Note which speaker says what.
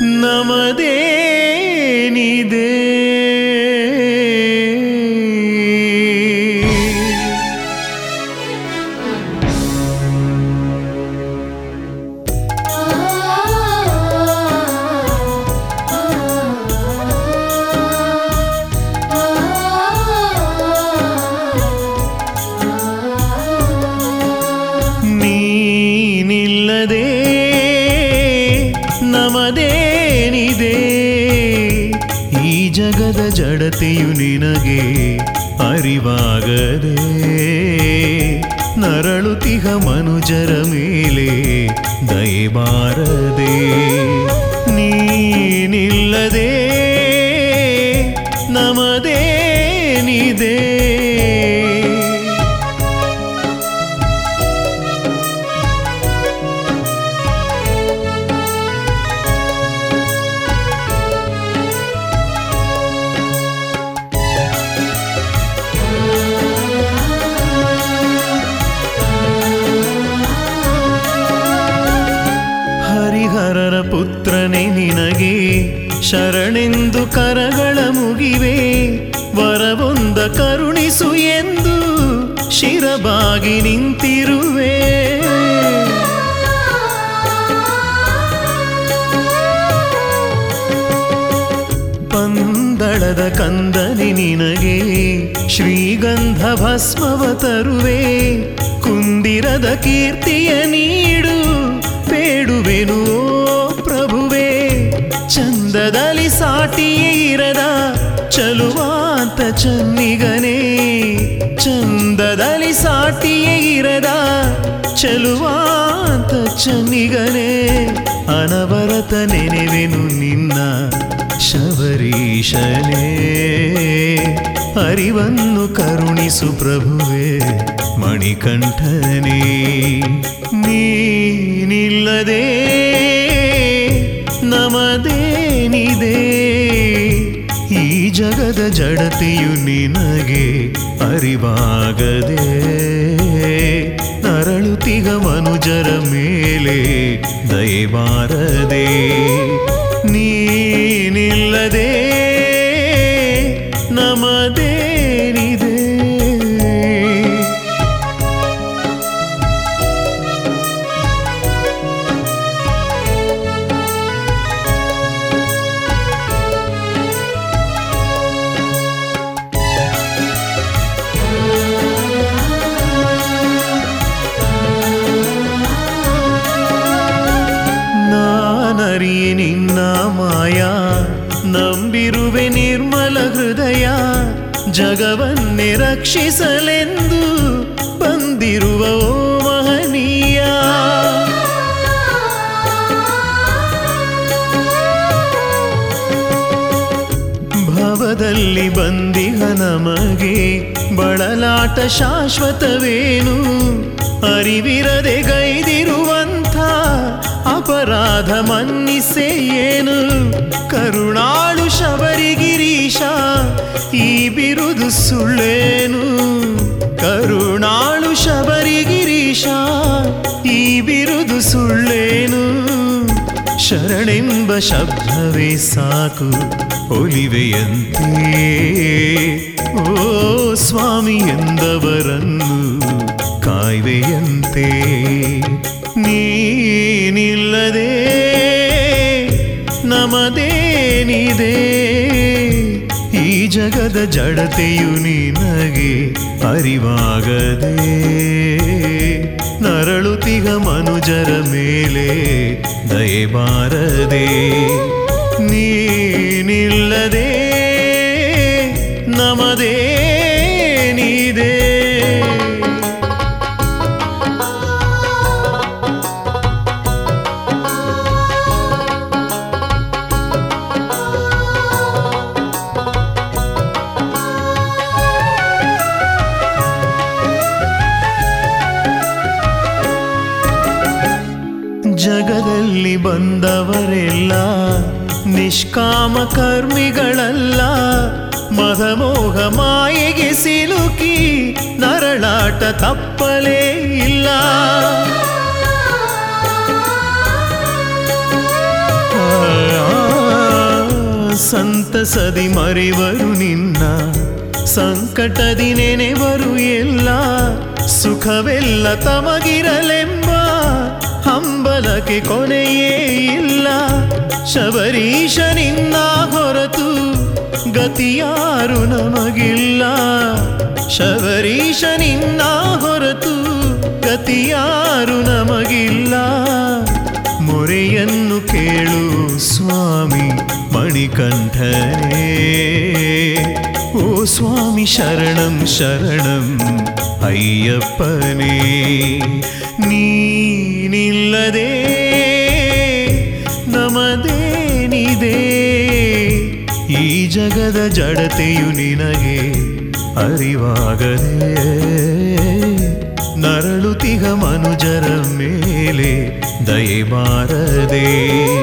Speaker 1: ನಮದೇನಿದೆ ನೀನಿಲ್ಲದೆ ನಮದೇನಿದೆ ಈ ಜಗದ ಜಡತೆಯು ನಿನಗೆ ಅರಿವಾಗದೆ ನರಳುತಿಹ ಮನುಜರ ಮೇಲೆ ದಯಬಾರದೆ ನೀನಿಲ್ಲದೆ ನಮದೇನಿದೆ ಹರಿಹರರ ಪುತ್ರನೇ ನಿನಗೆ ಶರಣೆಂದು ಕರಗಳ ಮುಗಿವೆ ವರವೊಂದ ಕರುಣಿಸು ಎಂದು ಶಿರಬಾಗಿ ನಿಂತಿರುವೆ ಪಂದಳದ ಕಂದನಿ ನಿನಗೆ ಶ್ರೀಗಂಧ ಭಸ್ಮವ ತರುವೆ ಕುಂದಿರದ ಕೀರ್ತಿಯ ನೀಡು ಬೇಡುವೆನು ಓ ಪ್ರಭುವೆ ಚಂದದಲ್ಲಿ ಸಾಟಿಯೇ ಇರದ ಚಲುವಾಂತ ಚನ್ನಿಗನೇ ಚಂದದಲ್ಲಿ ಸಾಟಿಯೇ ಇರದ ಚಲುವಾಂತ ಚನ್ನಿಗನೇ ಅನವರತ ನೆನೆವೆನು ನಿನ್ನ ಶಬರೀಶನೇ ಅರಿವನ್ನು ಕರುಣಿಸು ಪ್ರಭುವೆ ಮಣಿಕಂಠನೇ ನೀನಿಲ್ಲದೆ ನಮದೇನಿದೆ ಈ ಜಗದ ಜಡತೆಯು ನಿನಗೆ ಅರಿವಾಗದೆ ನರಳುತಿಗ ಮನುಜರ ಮೇಲೆ ದಯಬಾರದೆ ನೀನಿಲ್ಲದೆ ನಮದೇನಿದೆ ನಾನರಿಯೆ ನಿನ್ನ ಮಾಯ ನಂಬಿರುವೆ ನಿರ್ಮಲ ಹೃದಯ ಜಗವನ್ನೇ ರಕ್ಷಿಸಲೆಂದು ಬಂದಿರುವ ಓ ಮಹನೀಯ ಭವದಲ್ಲಿ ಬಂದಿಹ ನಮಗೆ ಬಳಲಾಟ ಶಾಶ್ವತವೇನು ಅರಿವಿರದೆ ಗೈದಿರುವಂಥ ಅಪರಾಧ ಮನ್ನಿಸೆ ಏನು ಕರುಣಾಳು ಶಬರಿಗಿರೀಶ ಈ ಬಿರುದು ಸುಳ್ಳೇನು ಕರುಣಾಳು ಶಬರಿಗಿರೀಶ ಈ ಬಿರುದು ಸುಳ್ಳೇನು ಶರಣೆಂಬ ಶಬ್ದವೇ ಸಾಕು ಒಲಿವೆಯಂತೆ ಓ ಸ್ವಾಮಿ ಎಂದವರನ್ನು ಕಾಯ್ವೆಯಂತೆ ನೀನಿಲ್ಲದೆ ನಮದೇನಿದೆ ಈ ಜಗದ ಜಡತೆಯು ನಿನಗೆ ಅರಿವಾಗದೆ ನರಳುತಿಗ ಮನುಜರ ಮೇಲೆ ದಯಬಾರದೆ ನೀನಿಲ್ಲದೆ ನಮದೇನಿದೆ ಜಗದಲ್ಲಿ ಬಂದವರೆಲ್ಲ ನಿಷ್ಕಾಮ ಕರ್ಮಿಗಳಲ್ಲ ಮದಮೋಹ ಮಾಯೆಗೆ ಸಿಲುಕಿ ನರಳಾಟ ತಪ್ಪಲೇ ಇಲ್ಲ ಆ, ಆ, ಸಂತಸದಿ ಮರಿವರು ನಿನ್ನ ಸಂಕಟದಿ ನೆನೆವರು ಎಲ್ಲ ಸುಖವೆಲ್ಲ ತಮಗಿರಲೆಂಬ ಹಂಬಲಕ್ಕೆ ಕೊನೆಯೇ ಇಲ್ಲ ಶಬರೀಶ ನಿನ್ನ ಹೊರತು ಗತಿಯಾರು ನಮಗಿಲ್ಲ ಶಬರೀಶ ನಿನ್ನ ಹೊರತು ಗತಿಯಾರು ನಮಗಿಲ್ಲ ಮೊರೆಯನ್ನು ಕೇಳು ಸ್ವಾಮಿ ಮಣಿಕಂಠನೇ ಓ ಸ್ವಾಮಿ ಶರಣಂ ಶರಣಂ ಅಯ್ಯಪ್ಪನೇ ನೀನಿಲ್ಲದೆ ನಮದೇನಿದೆ ಈ ಜಗದ ಜಡತೆಯು ನಿನಗೆ ಅರಿವಾಗದೆ ನರಳುತಿಗ ಮನುಜರ ಮೇಲೆ ದಯೆ ಬಾರದೆ